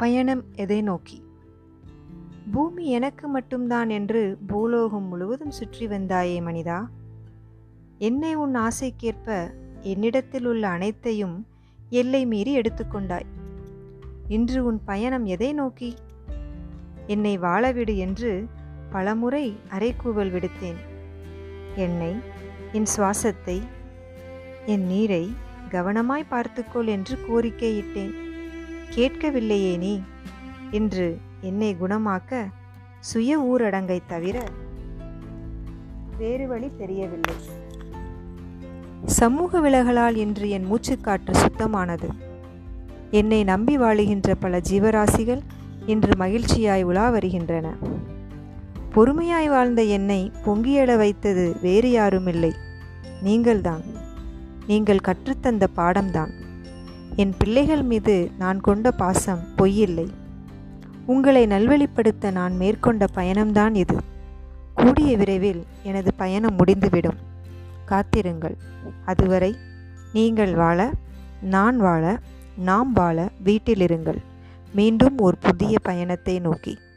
பயணம் எதை நோக்கி பூமி எனக்கு மட்டும்தான் என்று பூலோகம் முழுவதும் சுற்றி வந்தாயே மனிதா என்னை உன் ஆசைக்கேற்ப என்னிடத்தில் உள்ள அனைத்தையும் எல்லை மீறி எடுத்துக்கொண்டாய் இன்று உன் பயணம் எதை நோக்கி என்னை வாழவிடு என்று பலமுறை அரைக்கூவல் விடுத்தேன் என்னை என் சுவாசத்தை என் நீரை கவனமாய் பார்த்துக்கொள் என்று கோரிக்கையிட்டேன் கேட்கவில்லையே நீ இன்று என்னை குணமாக்க சுய ஊரடங்கை தவிர வேறு வழி தெரியவில்லை சமூக விலகலால் இன்று என் மூச்சுக்காற்று சுத்தமானது என்னை நம்பி வாழுகின்ற பல ஜீவராசிகள் இன்று மகிழ்ச்சியாய் உலா வருகின்றன பொறுமையாய் வாழ்ந்த என்னை பொங்கியெழ வைத்தது வேறு யாருமில்லை நீங்கள்தான் நீங்கள் கற்றுத்தந்த பாடம்தான் என் பிள்ளைகள் மீது நான் கொண்ட பாசம் பொய்யில்லை உங்களை நல்வழிப்படுத்த நான் மேற்கொண்ட பயணம்தான் இது கூடிய விரைவில் எனது பயணம் முடிந்துவிடும் காத்திருங்கள் அதுவரை நீங்கள் வாழ நான் வாழ நாம் வாழ வீட்டிலிருங்கள் மீண்டும் ஒரு புதிய பயணத்தை நோக்கி